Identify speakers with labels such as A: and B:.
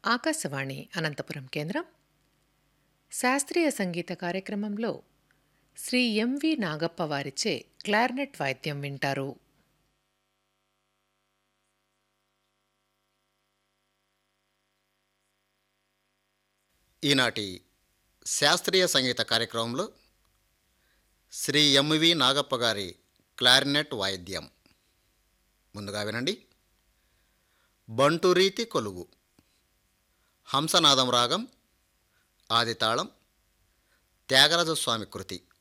A: ఆకాశవాణి అనంతపురం కేంద్రం శాస్త్రీయ సంగీత కార్యక్రమంలో శ్రీ ఎంవి నాగప్ప వారిచే క్లార్నెట్ వాయిద్యం వింటారు
B: ఈనాటి శాస్త్రీయ సంగీత కార్యక్రమంలో శ్రీ ఎంవి నాగప్ప గారి క్లారినెట్ వాయిద్యం ముందుగా వినండి బంటురీతి కొలువు హంసనాదం రాగం ఆదితాళం త్యాగరాజస్వామి కృతి